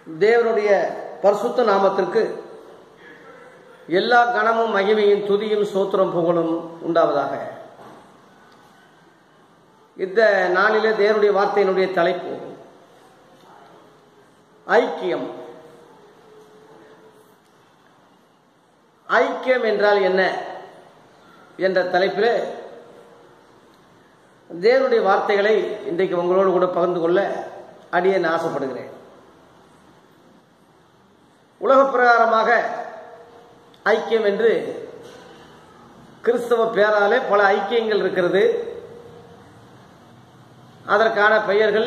தேவனுடைய பரிசுத்த நாமத்திற்கு எல்லா கணமும் மகிமையும் துதியும் சோத்திரம் புகழும் உண்டாவதாக இந்த நாளிலே தேவனுடைய வார்த்தையினுடைய தலைப்பு ஐக்கியம் ஐக்கியம் என்றால் என்ன என்ற தலைப்பில் தேவனுடைய வார்த்தைகளை இன்றைக்கு உங்களோடு கூட பகிர்ந்து கொள்ள அடியேன் ஆசைப்படுகிறேன் உலக பிரகாரமாக ஐக்கியம் என்று கிறிஸ்தவ பேராலே பல ஐக்கியங்கள் இருக்கிறது அதற்கான பெயர்கள்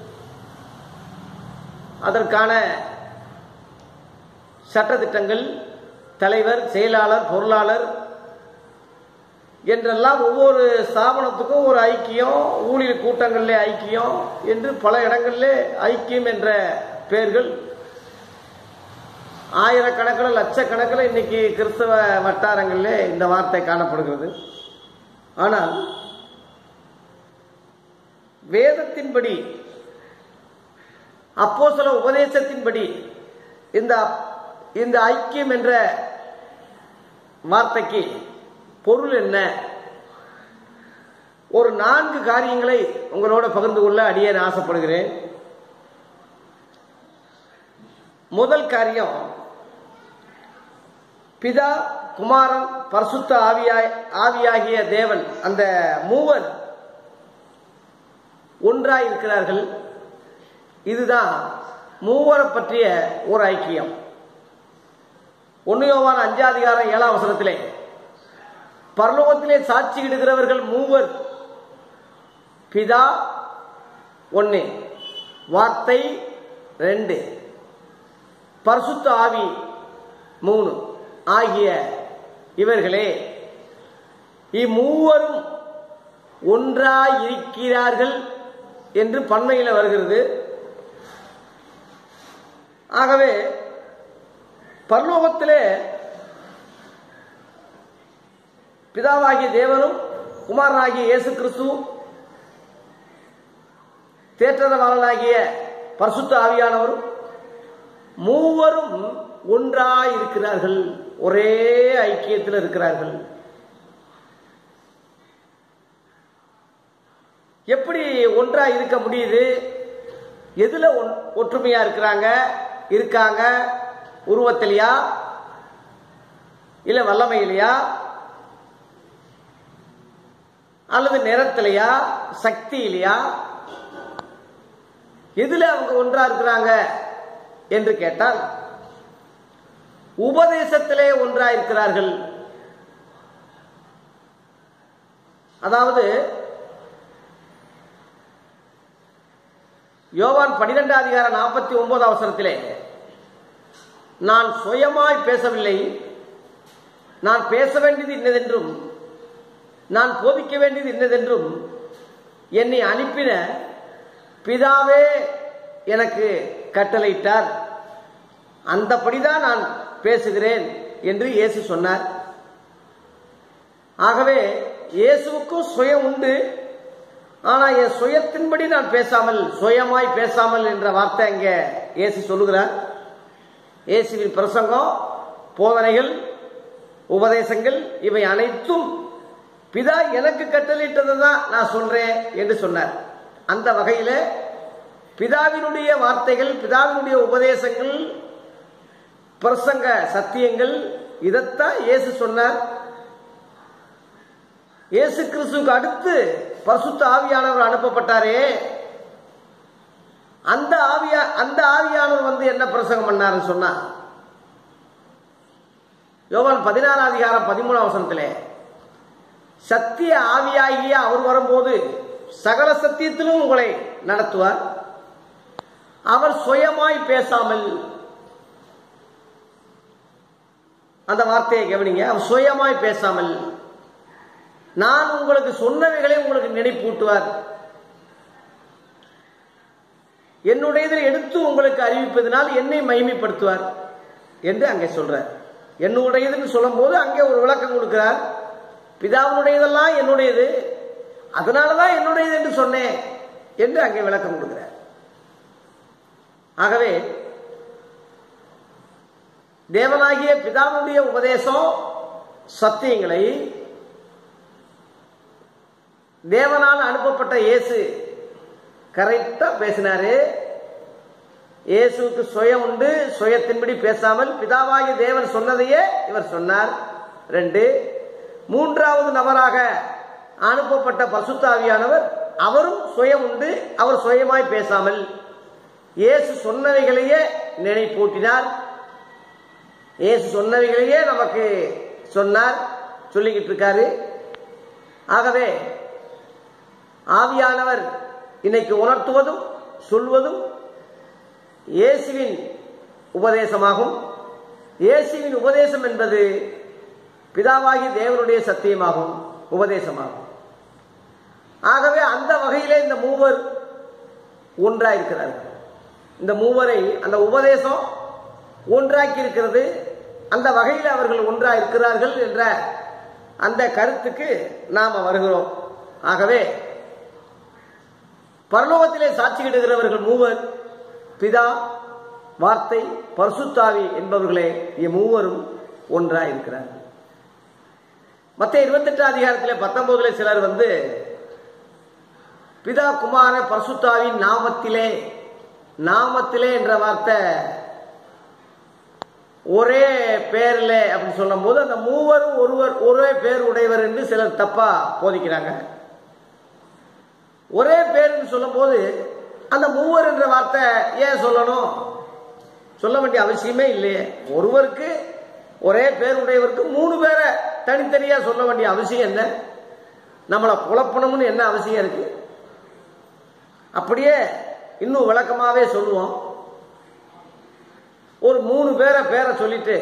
அதற்கான சட்டத்திட்டங்கள் தலைவர் செயலாளர் பொருளாளர் என்றெல்லாம் ஒவ்வொரு ஸ்தாபனத்துக்கும் ஒரு ஐக்கியம் ஊழியர் கூட்டங்களிலே ஐக்கியம் என்று பல இடங்களிலே ஐக்கியம் என்ற பெயர்கள் ஆயிரக்கணக்கில் லட்சக்கணக்கில் இன்னைக்கு கிறிஸ்தவ வட்டாரங்களிலே இந்த வார்த்தை காணப்படுகிறது ஆனால் வேதத்தின்படி அப்போ சில உபதேசத்தின்படி இந்த இந்த ஐக்கியம் என்ற வார்த்தைக்கு பொருள் என்ன ஒரு நான்கு காரியங்களை உங்களோட பகிர்ந்து கொள்ள அடியேன் ஆசைப்படுகிறேன் முதல் காரியம் பிதா குமாரன் பரிசுத்த ஆவியாய் ஆவியாகிய தேவன் அந்த மூவர் ஒன்றாய் இருக்கிறார்கள் இதுதான் மூவரை பற்றிய ஒரு ஐக்கியம் ஒன்னையோவான அஞ்சாதிகாரம் ஏழாம் வசனத்திலே பரலோகத்திலே சாட்சி இடுகிறவர்கள் மூவர் பிதா ஒன்னு வார்த்தை ரெண்டு பரிசுத்த ஆவி மூணு ஆகிய இவர்களே இம்மூவரும் ஒன்றாயிருக்கிறார்கள் என்று பன்மையில் வருகிறது ஆகவே பரலோகத்திலே பிதாவாகிய தேவனும் குமாரனாகிய இயேசு கிறிஸ்துவும் தேற்றரவாளனாகிய பரிசுத்த ஆவியானவரும் மூவரும் ஒன்றாய் இருக்கிறார்கள் ஒரே ஐக்கியத்தில் இருக்கிறார்கள் எப்படி ஒன்றா இருக்க முடியுது எதுல ஒற்றுமையா இருக்கிறாங்க இருக்காங்க உருவத்திலையா இல்ல வல்லமையிலையா அல்லது நிறத்திலையா சக்தியிலையா எதுல அவங்க ஒன்றா இருக்கிறாங்க என்று கேட்டால் உபதேசத்திலே ஒன்றா இருக்கிறார்கள் அதாவது யோவான் பனிரெண்டாம் அதிகாரம் நாற்பத்தி ஒன்பது அவசரத்திலே நான் சுயமாய் பேசவில்லை நான் பேச வேண்டியது இன்னதென்றும் நான் போதிக்க வேண்டியது இன்னதென்றும் என்னை அனுப்பின பிதாவே எனக்கு கட்டளையிட்டார் அந்தபடிதான் நான் பேசுகிறேன் என்று இயேசு சொன்னார் ஆகவே இயேசுவுக்கும் சுயம் உண்டு ஆனா என் சுயத்தின்படி நான் பேசாமல் சுயமாய் பேசாமல் என்ற வார்த்தை இங்க இயேசு சொல்லுகிறார் இயேசுவின் பிரசங்கம் போதனைகள் உபதேசங்கள் இவை அனைத்தும் பிதா எனக்கு கட்டளையிட்டதை தான் நான் சொல்றேன் என்று சொன்னார் அந்த வகையில பிதாவினுடைய வார்த்தைகள் பிதாவினுடைய உபதேசங்கள் பிரசங்க சத்தியங்கள் இதைத்தான் இயேசு சொன்னார் இயேசு கிறிஸ்துக்கு அடுத்து பரிசுத்த ஆவியானவர் அனுப்பப்பட்டாரே அந்த ஆவியா அந்த ஆவியானவர் வந்து என்ன பிரசங்கம் பண்ணாருன்னு சொன்னா யோவான் பதினாறாம் அதிகாரம் பதிமூணாம் வசனத்திலே சத்திய ஆவியாகிய அவர் வரும்போது சகல சத்தியத்திலும் உங்களை நடத்துவார் அவர் சுயமாய் பேசாமல் அந்த வார்த்தையை கவனிங்க அவர் சுயமாய் பேசாமல் நான் உங்களுக்கு சொன்னவைகளை உங்களுக்கு நினைப்பூட்டுவார் என்னுடையதில் எடுத்து உங்களுக்கு அறிவிப்பதனால் என்னை மகிமைப்படுத்துவார் என்று அங்கே சொல்றார் என்னுடையதுன்னு சொல்லும் போது அங்கே ஒரு விளக்கம் கொடுக்கிறார் பிதாவினுடையதெல்லாம் என்னுடையது அதனாலதான் என்னுடையது என்று சொன்னேன் என்று அங்கே விளக்கம் கொடுக்கிறார் ஆகவே தேவனாகிய பிதாவுடைய உபதேசம் சத்தியங்களை தேவனால் அனுப்பப்பட்ட இயேசு கரெக்டா பேசினாரு இயேசுக்கு சுயம் உண்டு சுயத்தின்படி பேசாமல் பிதாவாகிய தேவன் சொன்னதையே இவர் சொன்னார் ரெண்டு மூன்றாவது நபராக அனுப்பப்பட்ட பசுத்தாவியானவர் அவரும் சுயம் உண்டு அவர் சுயமாய் பேசாமல் இயேசு சொன்னவைகளையே நினைப்பூட்டினார் இயேசு சொன்னவைகளையே நமக்கு சொன்னார் சொல்லிக்கிட்டு இருக்காரு ஆகவே ஆவியானவர் இன்னைக்கு உணர்த்துவதும் சொல்வதும் இயேசுவின் உபதேசமாகும் இயேசுவின் உபதேசம் என்பது பிதாவாகி தேவனுடைய சத்தியமாகும் உபதேசமாகும் ஆகவே அந்த வகையிலே இந்த மூவர் ஒன்றாயிருக்கிறார்கள் இந்த மூவரை அந்த உபதேசம் ஒன்றாக்கி இருக்கிறது அந்த வகையில் அவர்கள் ஒன்றா இருக்கிறார்கள் என்ற அந்த கருத்துக்கு நாம வருகிறோம் ஆகவே பரலோகத்திலே சாட்சியிடுகிறவர்கள் மூவர் பிதா வார்த்தை பரிசுத்தாவி என்பவர்களே இம்மூவரும் ஒன்றாய் இருக்கிறார்கள் மற்ற இருபத்தெட்டு அதிகாரத்திலே பத்தொன்பதுல சிலர் வந்து பிதா குமார பரிசுத்தாவின் நாமத்திலே நாமத்திலே என்ற வார்த்தை ஒரே பேர்ல அப்படின்னு சொல்லும் போது அந்த மூவரும் ஒருவர் ஒரே பேர் உடையவர் என்று சிலர் தப்பா போதிக்கிறாங்க ஒரே பேர்னு சொல்லும் போது அந்த மூவர் என்ற வார்த்தை ஏன் சொல்லணும் சொல்ல வேண்டிய அவசியமே இல்லையே ஒருவருக்கு ஒரே பேர் உடையவருக்கு மூணு பேரை தனித்தனியா சொல்ல வேண்டிய அவசியம் என்ன நம்மளை குழப்பணும்னு என்ன அவசியம் இருக்கு அப்படியே இன்னும் விளக்கமாவே சொல்லுவோம் ஒரு மூணு பேரை பேரை சொல்லிட்டு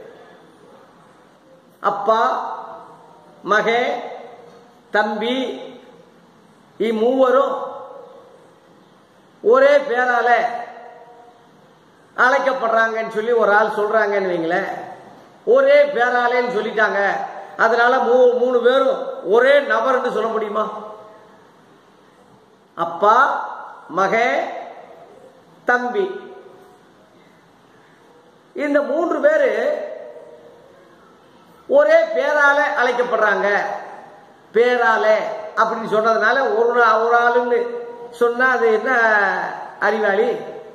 அப்பா மகே தம்பி இம்மூவரும் ஒரே பேரால அழைக்கப்படுறாங்கன்னு சொல்லி ஒரு ஆள் சொல்றாங்கன்னு வைங்களேன் ஒரே பேராலேன்னு சொல்லிட்டாங்க அதனால மூ மூணு பேரும் ஒரே நபர்னு சொல்ல முடியுமா அப்பா மக தம்பி இந்த மூன்று பேரு ஒரே பேரால அழைக்கப்படுறாங்க பேரால அப்படின்னு சொன்னதுனால ஒரு ஒரு ஆளுன்னு சொன்னா அது என்ன அறிவாளி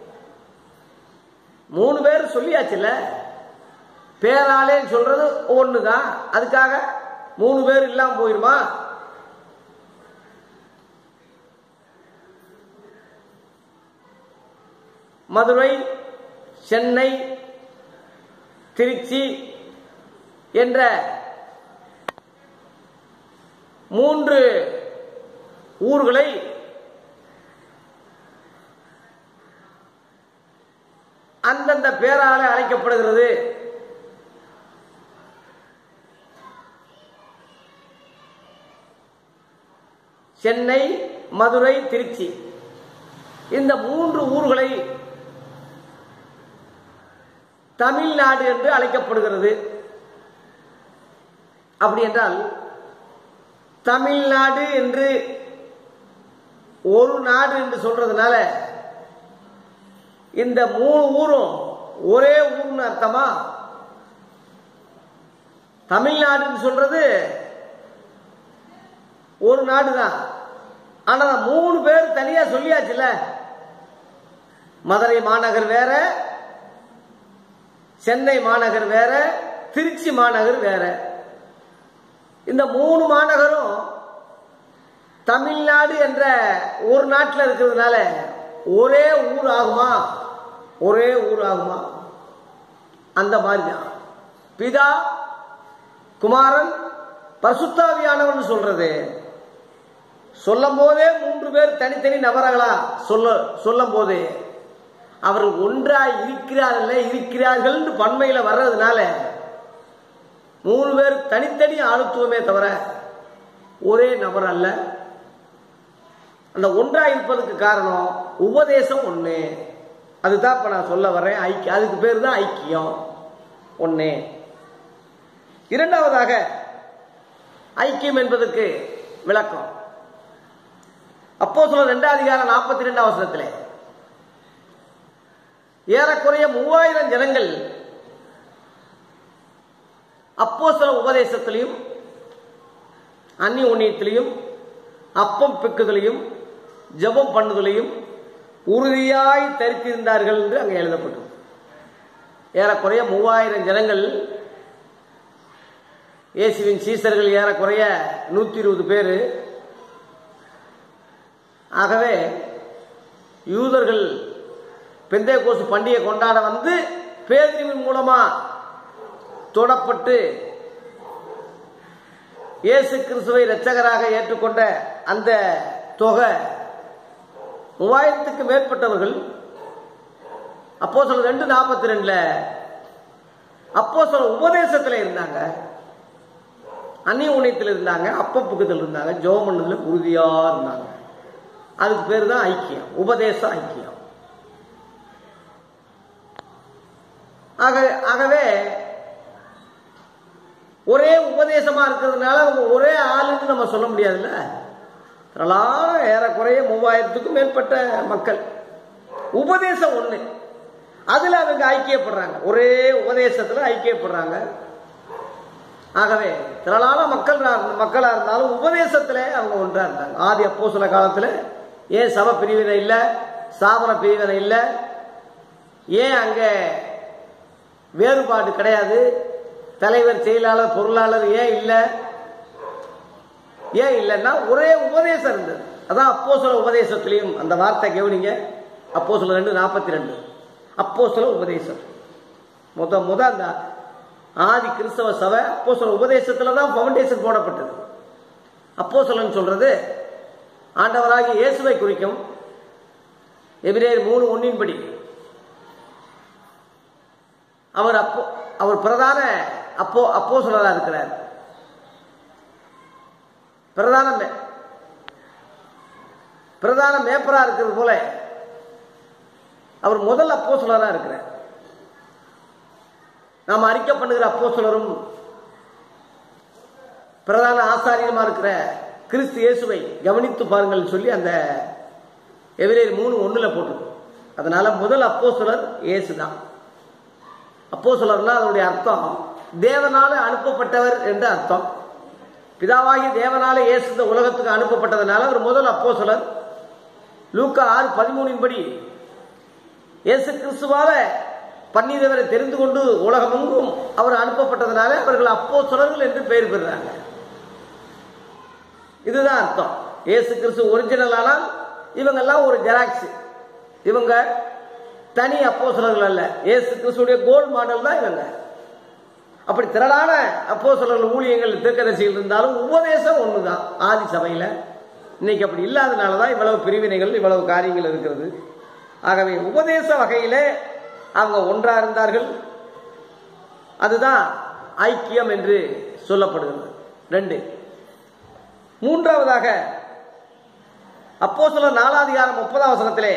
மூணு பேர் சொல்லியாச்சுல்ல பேராலேன்னு சொல்றது ஒண்ணுதான் அதுக்காக மூணு பேர் இல்லாம போயிருமா மதுரை சென்னை திருச்சி என்ற மூன்று ஊர்களை அந்தந்த பேரால அழைக்கப்படுகிறது சென்னை மதுரை திருச்சி இந்த மூன்று ஊர்களை தமிழ்நாடு என்று அழைக்கப்படுகிறது அப்படி என்றால் தமிழ்நாடு என்று ஒரு நாடு என்று சொல்றதுனால இந்த மூணு ஊரும் ஒரே ஊர்னு அர்த்தமா தமிழ்நாடுன்னு சொல்றது ஒரு நாடு தான் ஆனா மூணு பேர் தனியா சொல்லியாச்சுல மதுரை மாநகர் வேற சென்னை மாநகர் வேற திருச்சி மாநகர் வேற இந்த மூணு மாநகரும் தமிழ்நாடு என்ற ஒரு நாட்டில் இருக்கிறதுனால ஒரே ஊர் ஆகுமா ஒரே ஊர் ஆகுமா அந்த மாதிரி தான் பிதா குமாரன் பசுத்தாவியானவன் சொல்றது சொல்லும் போதே மூன்று பேர் தனித்தனி நபர்களா சொல்ல சொல்லும் போதே அவர்கள் ஒன்றாய் இருக்கிறார்கள் இருக்கிறார்கள் பன்மையில வர்றதுனால மூணு பேர் தனித்தனி ஆளுத்துவமே தவிர ஒரே நபர் அல்ல அந்த ஒன்றா இருப்பதற்கு காரணம் உபதேசம் ஒண்ணு அதுதான் இப்ப நான் சொல்ல வரேன் ஐக்கியம் அதுக்கு பேர் தான் ஐக்கியம் ஒண்ணு இரண்டாவதாக ஐக்கியம் என்பதற்கு விளக்கம் அப்போ சொல்ல ரெண்டாம் அதிகாரம் நாற்பத்தி ரெண்டாம் வருஷத்துல ஏறக்குறைய மூவாயிரம் ஜனங்கள் அப்போ சில உபதேசத்திலையும் அந்நி உண்ணியத்திலையும் அப்பம் பிக்குதலையும் ஜெபம் பண்ணுதலையும் உறுதியாய் தரித்திருந்தார்கள் என்று அங்கே எழுதப்பட்டது ஏறக்குறைய மூவாயிரம் ஜனங்கள் இயேசுவின் சீசர்கள் ஏறக்குறைய நூத்தி இருபது பேர் ஆகவே யூதர்கள் பெந்தை கோசு பண்டிகை கொண்டாட வந்து பேதிரிவின் மூலமா தொடப்பட்டு இயேசு கிறிஸ்துவை இரட்சகராக ஏற்றுக்கொண்ட அந்த தொகை மூவாயிரத்துக்கு மேற்பட்டவர்கள் அப்போ சொல்ல ரெண்டு நாற்பத்தி ரெண்டுல அப்போ சொல்ல உபதேசத்தில் இருந்தாங்க அந்நிய உணயத்தில் இருந்தாங்க அப்பப்புக்கத்தில் இருந்தாங்க ஜோமன்னதுல உறுதியா இருந்தாங்க அதுக்கு பேர் தான் ஐக்கியம் உபதேச ஐக்கியம் ஆக ஆகவே ஒரே உபதேசமா இருக்கிறதுனால அவங்க ஒரே ஆளுன்னு நம்ம சொல்ல முடியாதுல்ல திரளான ஏறக்குறைய மூவாயிரத்துக்கும் மேற்பட்ட மக்கள் உபதேசம் ஒண்ணு அதுல அவங்க ஐக்கியப்படுறாங்க ஒரே உபதேசத்துல ஐக்கியப்படுறாங்க ஆகவே திரளான மக்கள் மக்களா இருந்தாலும் உபதேசத்துல அவங்க ஒன்றா இருந்தாங்க ஆதி அப்போ சில காலத்துல ஏன் சப பிரிவினை இல்ல ஸ்தாபன பிரிவினை இல்ல ஏன் அங்க வேறுபாடு கிடையாது தலைவர் செயலாளர் பொருளாளர் ஏன் இல்ல ஏன் இல்லைன்னா ஒரே உபதேசம் இருந்தது அதான் அப்போ சில உபதேசத்திலையும் அந்த வார்த்தை கவனிங்க அப்போ சில ரெண்டு நாற்பத்தி ரெண்டு அப்போ சில உபதேசம் முத முத அந்த ஆதி கிறிஸ்தவ சபை அப்போ சில உபதேசத்துல தான் பவுண்டேஷன் போடப்பட்டது அப்போ சொல்றது ஆண்டவராகிய இயேசுவை குறிக்கும் எபிரேயர் மூணு ஒன்னின்படி அவர் அப்போ அவர் பிரதான அப்போ அப்போ சொல்லதா இருக்கிறார் பிரதான மே- பிரதான மேப்பரா இருக்கிறது போல அவர் முதல் அப்போ சொல்லதா இருக்கிறார் நாம் அறிக்கை பண்ணுகிற அப்போ பிரதான ஆசாரியமா இருக்கிற கிறிஸ்து இயேசுவை கவனித்து பாருங்கள் சொல்லி அந்த எதிரேர் மூணு ஒண்ணுல போட்டு அதனால முதல் அப்போ சுலர் இயேசு தான் அப்போ அதனுடைய அர்த்தம் தேவனால அனுப்பப்பட்டவர் என்று அர்த்தம் பிதாவாகி தேவனால இயேசு இந்த உலகத்துக்கு அனுப்பப்பட்டதனால அவர் முதல் அப்போ சுலர் லூக்கா ஆறு பதிமூணின்படி இயேசு கிறிஸ்துவால பன்னிரவரை தெரிந்து கொண்டு உலகமெங்கும் அவர் அனுப்பப்பட்டதனால அவர்கள் அப்போ என்று பெயர் பெறுறாங்க இதுதான் அர்த்தம் இயேசு கிறிஸ்து ஒரிஜினல் ஆனால் இவங்க எல்லாம் ஒரு ஜெராக்ஸ் இவங்க தனி அப்போ அல்ல இயேசு கிறிஸ்துடைய கோல் மாடல் தான் இவங்க அப்படி திரளான அப்போ ஊழியங்கள் தீர்க்கதரிசிகள் இருந்தாலும் உபதேசம் ஒண்ணுதான் ஆதி சபையில இன்னைக்கு அப்படி இல்லாதனாலதான் இவ்வளவு பிரிவினைகள் இவ்வளவு காரியங்கள் இருக்கிறது ஆகவே உபதேச வகையிலே அவங்க ஒன்றா இருந்தார்கள் அதுதான் ஐக்கியம் என்று சொல்லப்படுகிறது ரெண்டு மூன்றாவதாக அப்போ சொல்ல நாலாதிகாரம் முப்பதாம் வசனத்திலே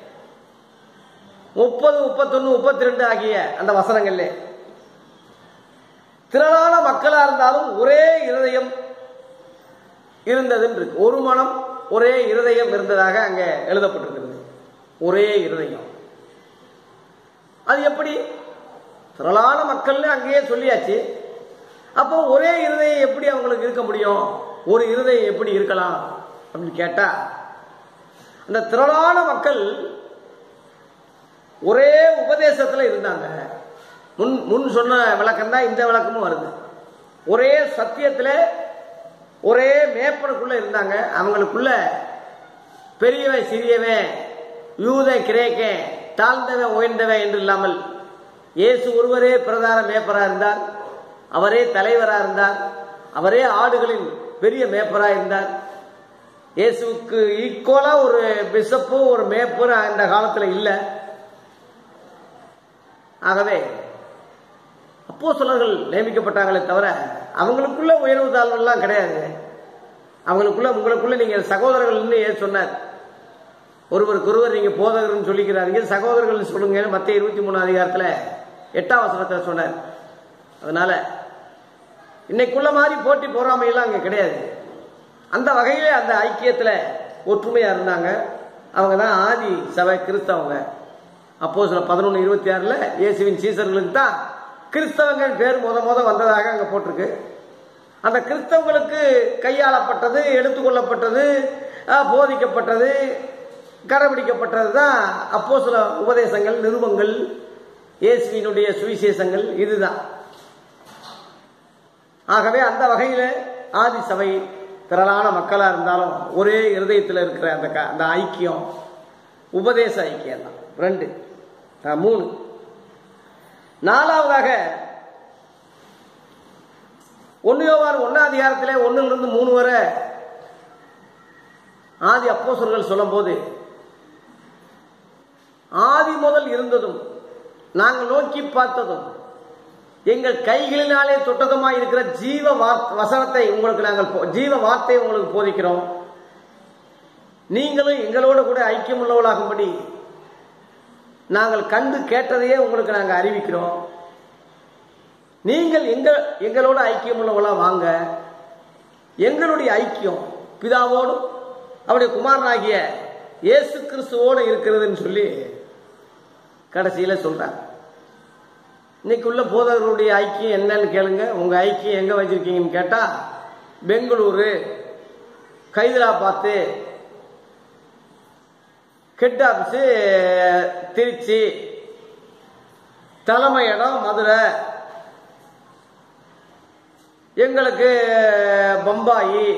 முப்பது முப்பத்தொன்னு முப்பத்தி ரெண்டு ஆகிய அந்த வசனங்களிலே திரளான மக்களா இருந்தாலும் ஒரே இருதயம் இருந்ததுன்னு இருக்கு ஒரு மனம் ஒரே இருதயம் இருந்ததாக அங்க எழுதப்பட்டிருக்கிறது ஒரே இருதயம் அது எப்படி திரளான மக்கள்னு அங்கேயே சொல்லியாச்சு அப்போ ஒரே இருதயம் எப்படி அவங்களுக்கு இருக்க முடியும் ஒரு இருதயம் எப்படி இருக்கலாம் அப்படின்னு கேட்டா அந்த திரளான மக்கள் ஒரே உபதேசத்துல இருந்தாங்க முன் முன் சொன்ன விளக்கம் தான் இந்த விளக்கமும் வருது ஒரே சத்தியத்துல ஒரே மேப்பனுக்குள்ள இருந்தாங்க அவங்களுக்குள்ள பெரியவன் சிறியவன் யூத கிரேக்கன் தாழ்ந்தவன் உயர்ந்தவன் என்று இல்லாமல் இயேசு ஒருவரே பிரதான மேப்பரா இருந்தார் அவரே தலைவரா இருந்தார் அவரே ஆடுகளின் பெரிய மேப்பரா இருந்தார் இயேசுவுக்கு ஈக்குவலா ஒரு பிஷப்பு ஒரு மேப்பர் அந்த காலத்துல இல்ல ஆகவே அப்போ நியமிக்கப்பட்டாங்களே தவிர அவங்களுக்குள்ள உயர்வு தாழ்வுலாம் கிடையாது அவங்களுக்குள்ள உங்களுக்குள்ள நீங்க சகோதரர்கள் ஏன் சொன்னார் ஒருவருக்கு ஒருவர் நீங்க போதகர்னு சொல்லிக்கிறாருங்க சகோதரர்கள் சொல்லுங்க மத்திய இருபத்தி மூணு அதிகாரத்துல எட்டாம் வசனத்தை சொன்னார் அதனால இன்னைக்குள்ள மாதிரி போட்டி போறாமையெல்லாம் அங்க கிடையாது அந்த வகையிலே அந்த ஐக்கியத்துல ஒற்றுமையா இருந்தாங்க அவங்க தான் ஆதி சபை கிறிஸ்தவங்க அப்போ சில பதினொன்று இருபத்தி ஆறுல இயேசுவின் சீசர்களுக்கு தான் கிறிஸ்தவங்கள் பேர் முத முத வந்ததாக அங்க போட்டிருக்கு அந்த கிறிஸ்தவங்களுக்கு கையாளப்பட்டது எடுத்துக்கொள்ளப்பட்டது அஹ், போதிக்கப்பட்டது கடைபிடிக்கப்பட்டது தான் அப்போ சில உபதேசங்கள் நிருபங்கள் இயேசுவினுடைய சுவிசேஷங்கள் இதுதான் ஆகவே அந்த வகையில ஆதி சபை திரளான மக்களா இருந்தாலும் ஒரே இருதயத்தில் இருக்கிற அந்த க- அந்த ஐக்கியம் உபதேச ஐக்கியம் தான் ரெண்டு அஹ், மூணு நாலாவதாக ஒன்னு யோவான் ஒன்னாம் அதிகாரத்திலே ஒண்ணுல இருந்து மூணு வரை ஆதி அப்போஸ்தலர்கள் சொல்லும் போது ஆதி முதல் இருந்ததும் நாங்கள் நோக்கி பார்த்ததும் எங்கள் கைகளினாலே தொட்டதுமாய் இருக்கிற ஜீவ வார்த்- வசனத்தை உங்களுக்கு நாங்கள் போ- ஜீவ வார்த்தையை உங்களுக்கு போதிக்கிறோம் நீங்களும் எங்களோட கூட ஐக்கியம் உள்ளவளாகும்படி நாங்கள் கண்டு கேட்டதையே உங்களுக்கு நாங்கள் அறிவிக்கிறோம் நீங்கள் எங்க எங்களோட ஐக்கியம் உள்ளவளா வாங்க எங்களுடைய ஐக்கியம் பிதாவோடும் அவருடைய குமாரனாகிய இயேசு கிறிஸ்துவோடு இருக்கிறதுன்னு சொல்லி கடைசியில சொல்றாங்க இன்னைக்கு உள்ள போதகர்களுடைய ஐக்கியம் என்னன்னு கேளுங்க உங்க ஐக்கியம் எங்க வச்சிருக்கீங்கன்னு கேட்டா பெங்களூரு ஹைதராபாத்து ஹெட் ஆபீஸ் திருச்சி தலைமை இடம் மதுரை எங்களுக்கு பம்பாயி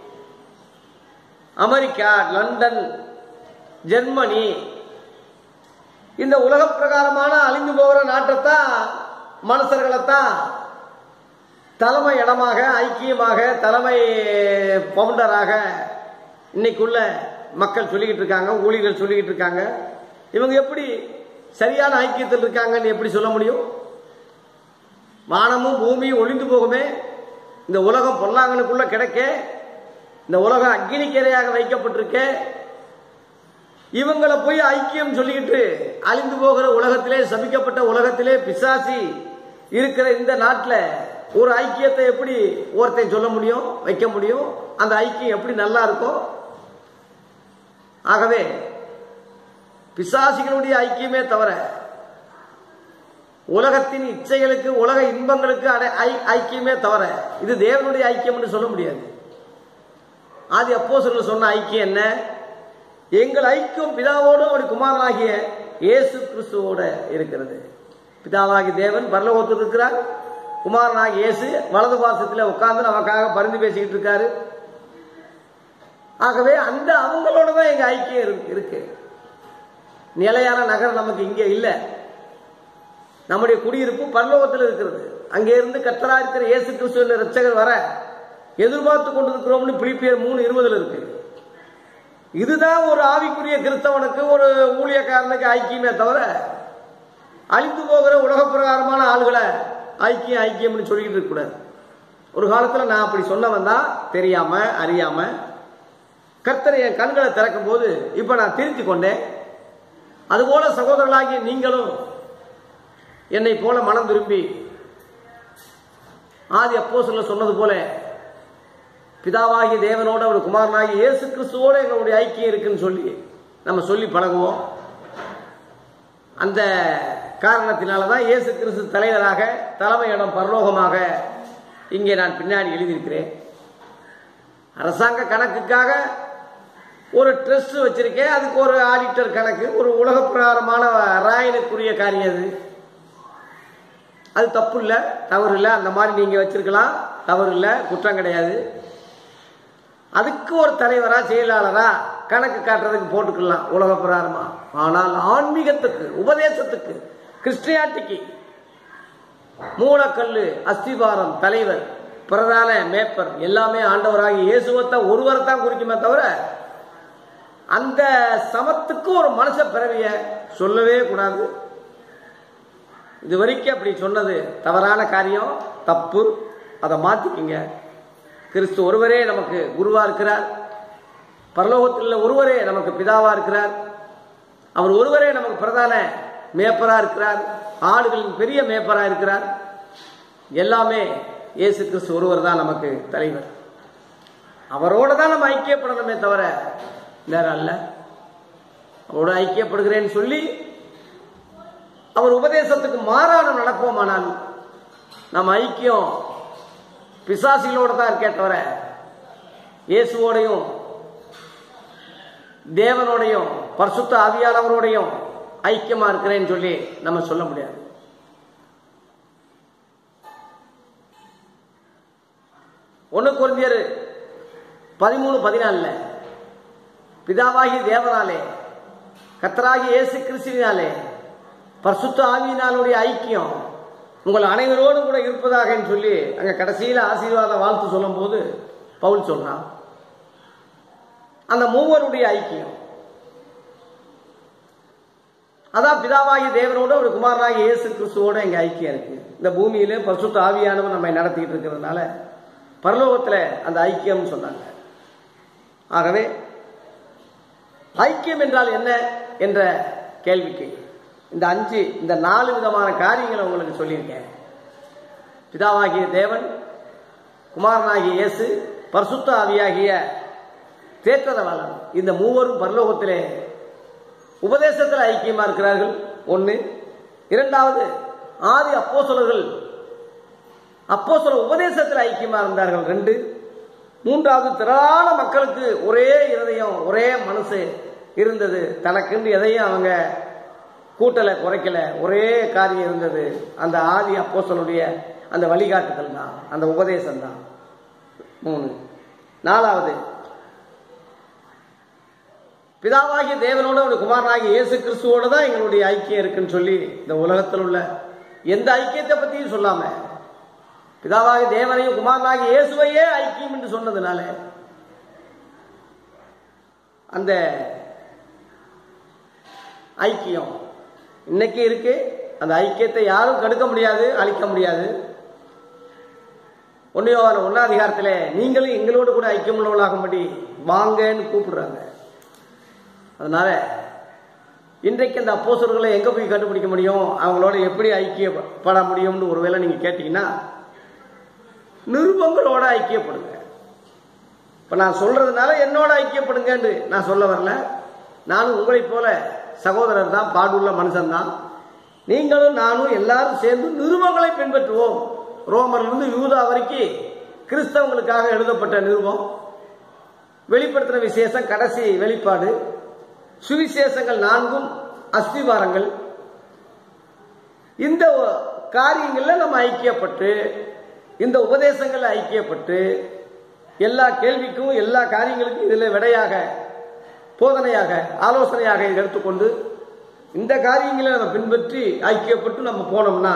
அமெரிக்கா லண்டன் ஜெர்மனி இந்த உலக பிரகாரமான அழிந்து போகிற நாட்டைத்தான் மனுஷர்களைத்தான் தலைமை இடமாக ஐக்கியமாக தலைமை பவுண்டராக இன்னைக்குள்ள மக்கள் சொல்லிக்கிட்டு இருக்காங்க ஊழியர்கள் சொல்லிக்கிட்டு இருக்காங்க இவங்க எப்படி சரியான ஐக்கியத்தில் இருக்காங்கன்னு எப்படி சொல்ல முடியும் வானமும் பூமியும் ஒளிந்து போகுமே இந்த உலகம் பொல்லாங்கனுக்குள்ள கிடைக்க இந்த உலகம் அக்னிக்கரையாக வைக்கப்பட்டிருக்க இவங்களை போய் ஐக்கியம் சொல்லிக்கிட்டு அழிந்து போகிற உலகத்திலே சபிக்கப்பட்ட உலகத்திலே பிசாசி இருக்கிற இந்த நாட்டில் ஒரு ஐக்கியத்தை எப்படி ஒருத்தன் சொல்ல முடியும் வைக்க முடியும் அந்த ஐக்கியம் எப்படி நல்லா இருக்கும் ஆகவே பிசாசிகளுடைய ஐக்கியமே தவிர உலகத்தின் இச்சைகளுக்கு உலக இன்பங்களுக்கு அடை- ஐ- ஐக்கியமே தவிர இது தேவனுடைய ஐக்கியம் என்று சொல்ல முடியாது ஆதி அப்போஸ்தலர்கள் சொன்ன ஐக்கியம் என்ன எங்கள் ஐக்கியம் பிதாவோடு ஒரு குமாரனாகிய இயேசு கிறிஸ்துவோட இருக்கிறது பிதாவாகி தேவன் பரலோகத்தில் இருக்கிறார் குமாரனாகி இயேசு வலது பாசத்தில் உட்கார்ந்து நமக்காக பரிந்து பேசிக்கிட்டு இருக்காரு ஆகவே அந்த அவங்களோட தான் எங்க ஐக்கியம் இருக்கு- இருக்கு நிலையான நகர் நமக்கு இங்கே இல்லை நம்முடைய குடியிருப்பு பரலோகத்தில் இருக்கிறது அங்கே இருந்து கத்தரா இருக்கிற இயேசு கிறிஸ்து என்ற ரட்சகர் வர எதிர்பார்த்து கொண்டிருக்கிறோம்னு பிலிப்பியர் மூணு இருபதுல இருக்கு இதுதான் ஒரு ஆவிக்குரிய கிறிஸ்தவனுக்கு ஒரு ஊழியக்காரனுக்கு ஐக்கியமே தவிர அழிந்து போகிற உலக பிரகாரமான ஆளுகளை ஐக்கியம் ஐக்கியம்னு சொல்லிக்கிட்டு இருக்கக்கூடாது ஒரு காலத்துல நான் அப்படி சொன்னவன் தான் தெரியாம அறியாம கர்த்தர் என் கண்களை திறக்கும் போது இப்ப நான் திருத்தி கொண்டேன் அதுபோல சகோதரர்களாகிய நீங்களும் என்னை போல மனம் திரும்பி ஆதி அப்போ சொன்னது போல பிதாவாகிய தேவனோட ஒரு குமாரனாகி இயேசு கிறிஸ்துவோட எங்களுடைய ஐக்கியம் இருக்குன்னு சொல்லி நம்ம சொல்லி பழகுவோம் அந்த காரணத்தினால தான் இயேசு கிறிஸ்து தலைவராக தலைமையிடம் பரலோகமாக இங்கே நான் பின்னாடி எழுதியிருக்கிறேன் அரசாங்க கணக்குக்காக ஒரு ட்ரஸ்ட் வச்சிருக்கேன் அதுக்கு ஒரு ஆடிட்டர் கணக்கு ஒரு உலக பிரகாரமான ராயனுக்குரிய காரியம் அது அது தப்பு இல்லை தவறு இல்லை அந்த மாதிரி நீங்க வச்சிருக்கலாம் தவறு இல்லை குற்றம் கிடையாது அதுக்கு ஒரு தலைவரா செயலாளரா கணக்கு காட்டுறதுக்கு போட்டுக்கலாம் உலக பிரகாரமா ஆனால் ஆன்மீகத்துக்கு உபதேசத்துக்கு கிறிஸ்டியாட்டிக்கு மூலக்கல்லு அஸ்திபாரம் தலைவர் பிரதான மேப்பர் எல்லாமே ஆண்டவராகி இயேசுவத்தை ஒருவரை தான் குறிக்குமே தவிர அந்த சமத்துக்கு ஒரு மனுஷ பிறவிய சொல்லவே கூடாது இது வரைக்கும் அப்படி சொன்னது தவறான காரியம் தப்பு அதை மாத்திக்கிங்க கிறிஸ்து ஒருவரே நமக்கு குருவா இருக்கிறார் பரலோகத்தில் உள்ள ஒருவரே நமக்கு பிதாவா இருக்கிறார் அவர் ஒருவரே நமக்கு பிரதான மேப்பரா இருக்கிறார் ஆடுகளின் பெரிய மேப்பரா இருக்கிறார் எல்லாமே இயேசு கிறிஸ்து ஒருவர் தான் நமக்கு தலைவர் அவரோட தான் நம்ம ஐக்கியப்படணுமே தவிர வேற அல்ல அவரோட ஐக்கியப்படுகிறேன்னு சொல்லி அவர் உபதேசத்துக்கு மாறான நடப்போமானால் நம்ம ஐக்கியம் பிசாசிகளோட தான் இருக்கே தவிர இயேசுவோடையும் தேவனோடையும் பரிசுத்த ஆவியானவரோடையும் ஐக்கியமா இருக்கிறேன்னு சொல்லி நம்ம சொல்ல முடியாது ஒன்னு குழந்தையர் பதிமூணு பதினாலுல பிதாவாகி தேவனாலே கத்தராகி இயேசு கிறிஸ்துவினாலே பரிசுத்த ஆவியினாலுடைய ஐக்கியம் உங்கள் அனைவரோடும் கூட இருப்பதாக சொல்லி அங்க கடைசியில ஆசீர்வாத வாழ்த்து சொல்லும் போது பவுல் சொல்றான் அந்த மூவருடைய ஐக்கியம் அதான் பிதாவாகி தேவனோட ஒரு குமாரனாகி இயேசு கிறிஸ்துவோட எங்க ஐக்கியம் இருக்கு இந்த பூமியில பரிசுத்த ஆவியானவர் நம்மை நடத்திட்டு இருக்கிறதுனால பரலோகத்துல அந்த ஐக்கியம் சொன்னாங்க ஆகவே ஐக்கியம் என்றால் என்ன என்ற கேள்விக்கு இந்த அஞ்சு இந்த நாலு விதமான காரியங்களை உங்களுக்கு சொல்லியிருக்கேன் பிதாவாகிய தேவன் குமாரனாகிய இயேசு பரிசுத்த ஆவியாகிய தேற்றதவாளன் இந்த மூவரும் பரலோகத்திலே உபதேசத்தில் ஐக்கியமா இருக்கிறார்கள் ஒன்று இரண்டாவது ஆதி அப்போசலர்கள் அப்போசல உபதேசத்தில் ஐக்கியமா இருந்தார்கள் ரெண்டு மூன்றாவது திரளான மக்களுக்கு ஒரே இருதயம் ஒரே மனசு இருந்தது தனக்குன்னு எதையும் அவங்க கூட்டலை குறைக்கல ஒரே காரியம் இருந்தது அந்த ஆதி அப்போசலுடைய அந்த வழிகாட்டுதல் தான் அந்த உபதேசம் தான் மூணு நாலாவது பிதாவாகிய தேவனோட ஒரு குமாரனாகிய இயேசு கிறிஸ்துவோட தான் எங்களுடைய ஐக்கியம் இருக்குன்னு சொல்லி இந்த உலகத்தில் உள்ள எந்த ஐக்கியத்தை பத்தியும் சொல்லாம பிதாவாகிய தேவனையும் குமாரனாகிய இயேசுவையே ஐக்கியம் என்று சொன்னதுனால அந்த ஐக்கியம் இன்னைக்கு இருக்கு அந்த ஐக்கியத்தை யாரும் கடுக்க முடியாது அழிக்க முடியாது ஒன்னியோவான ஒன்னாதிகாரத்தில் நீங்களும் எங்களோடு கூட ஐக்கியம் உள்ளவர்களாகும்படி வாங்கன்னு கூப்பிடுறாங்க அதனால இன்றைக்கு அந்த அப்போசர்களை எங்க போய் கண்டுபிடிக்க முடியும் அவங்களோட எப்படி ஐக்கியப்பட முடியும்னு ஒருவேளை நீங்க கேட்டீங்கன்னா நிருபங்களோட ஐக்கியப்படுங்க இப்ப நான் சொல்றதுனால என்னோட ஐக்கியப்படுங்கன்னு நான் சொல்ல வரல நானும் உங்களைப் போல சகோதரர் தான் பாடுள்ள மனுஷன் தான் நீங்களும் நானும் எல்லாரும் சேர்ந்து நிருபங்களை பின்பற்றுவோம் ரோமர்லிருந்து யூதா வரைக்கும் கிறிஸ்தவங்களுக்காக எழுதப்பட்ட நிருபம் வெளிப்படுத்தின விசேஷம் கடைசி வெளிப்பாடு சுவிசேஷங்கள் நான்கும் அஸ்திவாரங்கள் இந்த காரியங்கள்ல நம்ம ஐக்கியப்பட்டு இந்த உபதேசங்கள்ல ஐக்கியப்பட்டு எல்லா கேள்விக்கும் எல்லா காரியங்களுக்கும் இதுல விடையாக போதனையாக ஆலோசனையாக இதை எடுத்துக்கொண்டு இந்த காரியங்களை நம்ம பின்பற்றி ஐக்கியப்பட்டு நம்ம போனோம்னா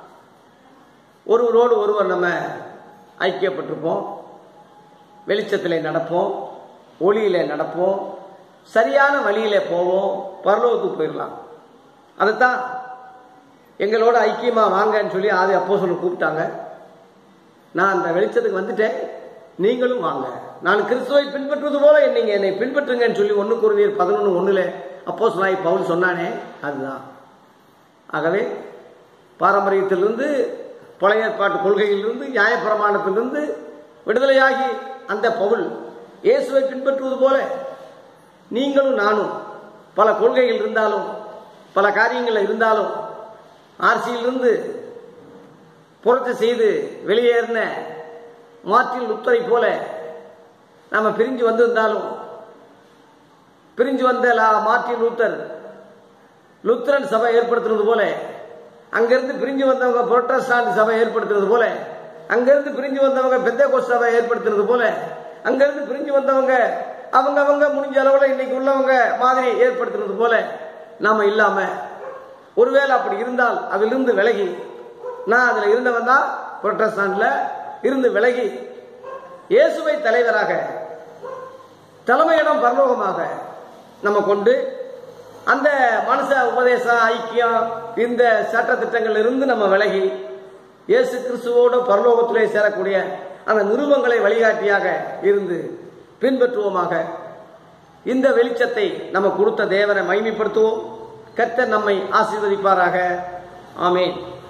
ஒருவரோடு ஒருவர் நம்ம ஐக்கியப்பட்டிருப்போம் வெளிச்சத்தில் நடப்போம் ஒளியில நடப்போம் சரியான வழியில போவோம் பரலோகத்துக்கு போயிடலாம் அதுதான் எங்களோட ஐக்கியமா வாங்கன்னு சொல்லி ஆதி அப்போ சொல்லி கூப்பிட்டாங்க நான் அந்த வெளிச்சத்துக்கு வந்துட்டேன் நீங்களும் வாங்க நான் கிறிஸ்துவை பின்பற்றுவது போல நீங்க என்னை பின்பற்றுங்கன்னு சொல்லி ஒன்னு குருநீர் பதினொன்று ஒண்ணுல அப்போ சொல்லாய் பவுல் சொன்னானே அதுதான் ஆகவே பாரம்பரியத்திலிருந்து பழைய ஏற்பாட்டு கொள்கையிலிருந்து நியாயப்பிரமாணத்திலிருந்து விடுதலையாகி அந்த பவுல் இயேசுவை பின்பற்றுவது போல நீங்களும் நானும் பல கொள்கைகள் இருந்தாலும் பல காரியங்கள் இருந்தாலும் ஆர்சியிலிருந்து புரட்சி செய்து வெளியேறின மார்ட்டின் லுத்தரை போல நாம பிரிஞ்சு வந்திருந்தாலும் பிரிஞ்சு வந்த லா- மார்ட்டின் லூத்தர் லுத்தரன் சபை ஏற்படுத்துறது போல அங்கிருந்து பிரிஞ்சு வந்தவங்க புரொட்டஸ்டாண்ட் சபை ஏற்படுத்துறது போல அங்கிருந்து பிரிஞ்சு வந்தவங்க பெந்தகோஸ் சபை ஏற்படுத்துறது போல அங்கிருந்து பிரிஞ்சு வந்தவங்க அவங்க அவங்க முடிஞ்ச அளவுல இன்னைக்கு உள்ளவங்க மாதிரி ஏற்படுத்துறது போல நாம இல்லாம ஒருவேளை அப்படி இருந்தால் அதிலிருந்து விலகி நான் அதுல இருந்தவன் தான் புரொட்டஸ்டாண்ட்ல இருந்து விலகி இயேசுவை தலைவராக தலைமையிடம் பரலோகமாக நம்ம கொண்டு அந்த மனுஷ உபதேசம் ஐக்கியம் இந்த சட்ட திட்டங்கள்ல இருந்து நம்ம விலகி இயேசு கிறிஸ்துவோடு பரலோகத்திலே சேரக்கூடிய அந்த நிருபங்களை வழிகாட்டியாக இருந்து பின்பற்றுவோமாக இந்த வெளிச்சத்தை நம்ம கொடுத்த தேவனை மகிமைப்படுத்துவோம் கர்த்தர் நம்மை ஆசீர்வதிப்பாராக ஆமென்